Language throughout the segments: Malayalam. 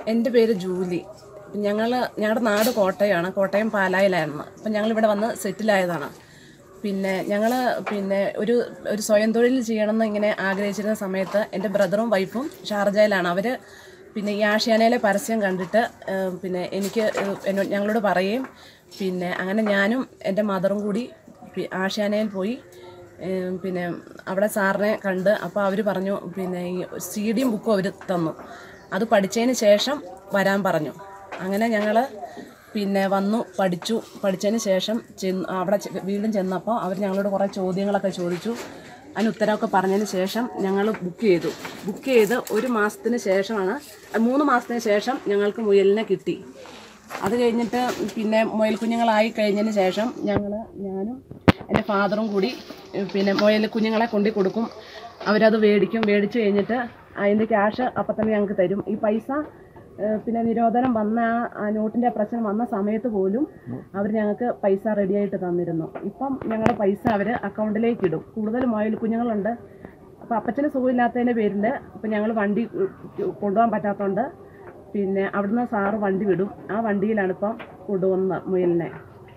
എൻ്റെ പേര് ജൂലി ഞങ്ങൾ ഞങ്ങളുടെ നാട് കോട്ടയമാണ് കോട്ടയം പാലായിലായിരുന്നു അപ്പം ഞങ്ങളിവിടെ വന്ന് സെറ്റിലായതാണ് പിന്നെ ഞങ്ങൾ പിന്നെ ഒരു ഒരു സ്വയം തൊഴിൽ ചെയ്യണമെന്ന് ഇങ്ങനെ ആഗ്രഹിച്ചിരുന്ന സമയത്ത് എൻ്റെ ബ്രദറും വൈഫും ഷാർജയിലാണ് അവർ പിന്നെ ഈ ആഷ്യാനയിലെ പരസ്യം കണ്ടിട്ട് ഏഹ്, പിന്നെ എനിക്ക് ഏഹ്, എന്നോട് ഞങ്ങളോട് പറയുകയും പിന്നെ അങ്ങനെ ഞാനും എൻ്റെ മദറും കൂടി പി- ആഷ്യാനയിൽ പോയി ഏം, പിന്നെ അവിടെ സാറിനെ കണ്ട് അപ്പോൾ അവർ പറഞ്ഞു പിന്നെ ഈ സി ഡിയും ബുക്കും അവർ തന്നു അത് പഠിച്ചതിന് ശേഷം വരാൻ പറഞ്ഞു അങ്ങനെ ഞങ്ങൾ പിന്നെ വന്നു പഠിച്ചു പഠിച്ചതിന് ശേഷം ചെന്ന് അവിടെ ചെ- വീണ്ടും ചെന്നപ്പോൾ അവർ ഞങ്ങളോട് കുറേ ചോദ്യങ്ങളൊക്കെ ചോദിച്ചു അതിന് ഉത്തരമൊക്കെ പറഞ്ഞതിന് ശേഷം ഞങ്ങൾ ബുക്ക് ചെയ്തു ബുക്ക് ചെയ്ത് ഒരു മാസത്തിന് ശേഷമാണ് അഹ് മൂന്ന് മാസത്തിന് ശേഷം ഞങ്ങൾക്ക് മുയലിനെ കിട്ടി അത് കഴിഞ്ഞിട്ട് പിന്നെ മുയൽ കുഞ്ഞുങ്ങളായി കഴിഞ്ഞതിന് ശേഷം ഞങ്ങൾ ഞാനും എൻ്റെ ഫാദറും കൂടി ഏഹ് പിന്നെ മുയൽ കുഞ്ഞുങ്ങളെ കൊണ്ടു കൊടുക്കും അവരത് മേടിക്കും മേടിച്ച് കഴിഞ്ഞിട്ട് അതിൻ്റെ ക്യാഷ് അപ്പം തന്നെ ഞങ്ങൾക്ക് തരും ഈ പൈസ ഏഹ് പിന്നെ നിരോധനം വന്ന ആ- ആ നോട്ടിൻ്റെ പ്രശ്നം വന്ന സമയത്ത് പോലും അവർ ഞങ്ങൾക്ക് പൈസ റെഡിയായിട്ട് തന്നിരുന്നു ഇപ്പം ഞങ്ങളുടെ പൈസ അവർ അക്കൗണ്ടിലേക്ക് ഇടും കൂടുതൽ മുയൽ കുഞ്ഞുങ്ങളുണ്ട് അപ്പോൾ അപ്പച്ചന് സുഖമില്ലാത്തതിൻ്റെ പേരിൽ ഇപ്പം ഞങ്ങൾ വണ്ടി ഉം, കൊണ്ടുപോകാൻ പറ്റാത്തതുകൊണ്ട് പിന്നെ അവിടുന്ന് സാറ് വണ്ടി വിടും ആ വണ്ടിയിലാണ് ഇപ്പം കൊണ്ടുവന്നത് മുയലിനെ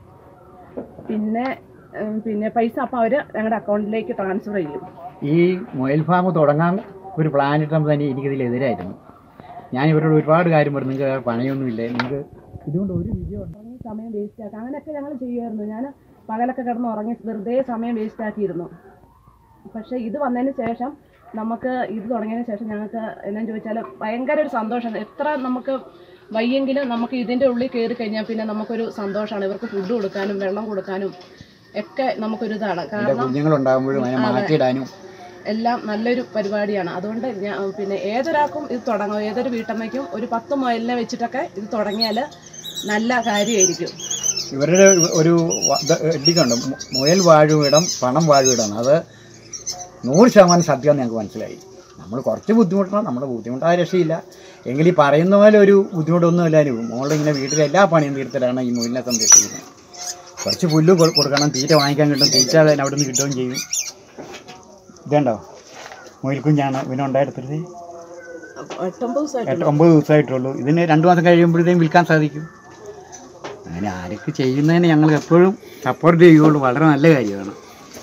പിന്നെ ഉം, പിന്നെ പൈസ അപ്പം അവർ ഞങ്ങളുടെ അക്കൗണ്ടിലേക്ക് ട്രാൻസ്ഫർ ചെയ്യും ഈ മുയൽ ഫാം തുടങ്ങാൻ ഒരു പ്ലാൻ ഇട്ടപ്പോൾ തന്നെ എനിക്കിതിലെതിരായിരുന്നു ഞാൻ ഇവരോട് ഒരുപാട് കാര്യം പറഞ്ഞു നിങ്ങൾക്ക് പണിയൊന്നുമില്ല നിങ്ങൾക്ക് ഇതുകൊണ്ട് ഒരു വിജയം ഉറങ്ങി സമയം വേസ്റ്റ് ആക്കുക അങ്ങനെയൊക്കെ ഞങ്ങൾ ചെയ്യുമായിരുന്നു ഞാൻ പകലൊക്കെ കിടന്ന് ഉറങ്ങി വെറുതെ സമയം വേസ്റ്റ് ആക്കിയിരുന്നു പക്ഷേ ഇത് വന്നതിന് ശേഷം നമുക്ക് ഇത് തുടങ്ങിയതിന് ശേഷം ഞങ്ങൾക്ക് എന്നാന്ന് ചോദിച്ചാൽ ഭയങ്കര ഒരു സന്തോഷം എത്ര നമുക്ക് വയ്യെങ്കിലും നമുക്ക് ഇതിൻ്റെ ഉള്ളിൽ കയറി കഴിഞ്ഞാൽ പിന്നെ നമുക്കൊരു സന്തോഷമാണ് ഇവർക്ക് ഫുഡ് കൊടുക്കാനും വെള്ളം കൊടുക്കാനും ഒക്കെ നമുക്കൊരു ഇതാണ് എൻ്റെ കാരണം കുഞ്ഞുങ്ങളുണ്ടാകുമ്പോഴും അതിനെ മാറ്റിയിടാനും എല്ലാം നല്ലൊരു പരിപാടിയാണ് അതുകൊണ്ട് ഞാൻ പിന്നെ ഏതൊരാൾക്കും ഇത് തുടങ്ങാം ഏതൊരു വീട്ടമ്മയ്ക്കും ഒരു പത്ത് മുയലിനെ വെച്ചിട്ടൊക്കെ ഇത് തുടങ്ങിയാൽ നല്ല കാര്യമായിരിക്കും ഇവരുടെ ഒരു വ- ഇത് എഴുതിക്കുണ്ട് മു- മുയൽ വാഴുവിടം പണം വാഴുവിടം അത് നൂറ് ശതമാനം സത്യമെന്ന് ഞങ്ങൾക്ക് മനസ്സിലായി നമ്മൾ കുറച്ച് ബുദ്ധിമുട്ടണം നമ്മുടെ ബുദ്ധിമുട്ടായ രക്ഷയില്ല എങ്കിൽ ഈ പറയുന്ന പോലെ ഒരു ബുദ്ധിമുട്ടൊന്നും ഇല്ലായിരുന്നു മോളിങ്ങനെ വീട്ടിലെ എല്ലാ പണിയും തീർത്തിട്ടാണ് ഈ മുയലിനെ സംരക്ഷിക്കുന്നത് കുറച്ച് പുല്ല് കൊ- കൊടുക്കണം തീറ്റ വാങ്ങിക്കാൻ കിട്ടും തീറ്റ അതിന് അവിടെ നിന്ന് കിട്ടുകയും ചെയ്യും ഇതുണ്ടോ മുയൽക്കുഞ്ഞാണ് ഇവനുണ്ടായെടുത്തത് എട്ടൊമ്പത് ദിവസമായിട്ട് എട്ട് ഒമ്പത് ദിവസമായിട്ടുള്ളൂ ഇതിന് രണ്ട് മാസം കഴിയുമ്പോഴത്തേക്കും വിൽക്കാൻ സാധിക്കും അങ്ങനെ ആരൊക്കെ ചെയ്യുന്നതിന് ഞങ്ങൾ എപ്പോഴും സപ്പോർട്ട് ചെയ്യുള്ളൂ വളരെ നല്ല കാര്യമാണ്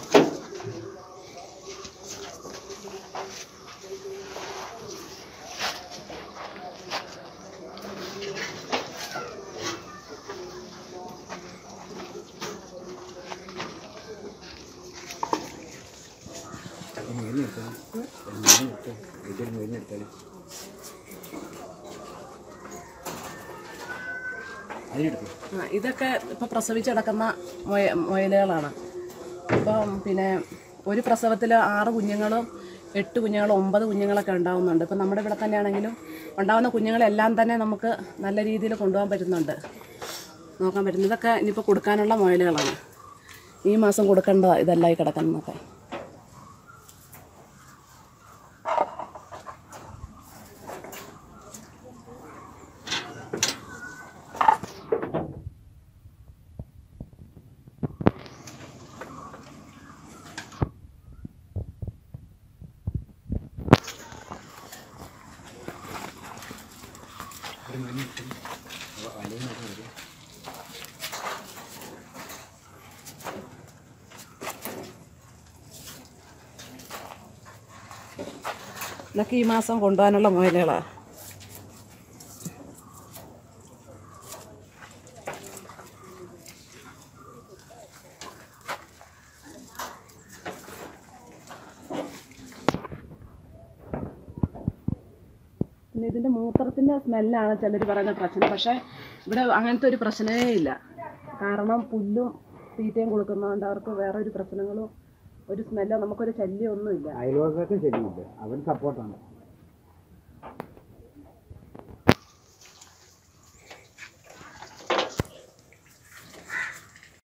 ആ, ഇതൊക്കെ ഇപ്പൊ പ്രസവിച്ചടക്കുന്ന മുയ മുയലുകളാണ് ഇപ്പം പിന്നെ ഒരു പ്രസവത്തിൽ ആറ് കുഞ്ഞുങ്ങളും എട്ട് കുഞ്ഞുങ്ങളും ഒമ്പത് കുഞ്ഞുങ്ങളൊക്കെ ഉണ്ടാവുന്നുണ്ട് ഇപ്പം നമ്മുടെ ഇവിടെ തന്നെയാണെങ്കിലും ഉണ്ടാവുന്ന കുഞ്ഞുങ്ങളെല്ലാം തന്നെ നമുക്ക് നല്ല രീതിയിൽ കൊണ്ടുപോകാൻ പറ്റുന്നുണ്ട് നോക്കാൻ പറ്റുന്നു ഇതൊക്കെ ഇനിയിപ്പോൾ കൊടുക്കാനുള്ള മുയലുകളാണ് ഈ മാസം കൊടുക്കേണ്ട ഇതെല്ലാം ഈ കിടക്കുന്നതൊക്കെ ഇതൊക്കെ ഈ മാസം കൊണ്ടുപോകാനുള്ള മുയലുകളാണ് പിന്നെ ഇതിൻ്റെ മൂത്രത്തിൻ്റെ സ്മെല്ലാണ് ചിലർ പറയുന്ന പ്രശ്നം പക്ഷേ ഇവിടെ അങ്ങനത്തെ ഒരു പ്രശ്നമേ ഇല്ല കാരണം പുല്ലും തീറ്റയും കൊടുക്കുന്നതുകൊണ്ട് അവർക്ക് വേറെ ഒരു പ്രശ്നങ്ങളോ ഒരു സ്മെല്ലോ നമുക്കൊരു ശല്യമൊന്നുമില്ല അയൽവാസമൊക്കെ ശരിയില്ല അവൻ സപ്പോർട്ടാണ്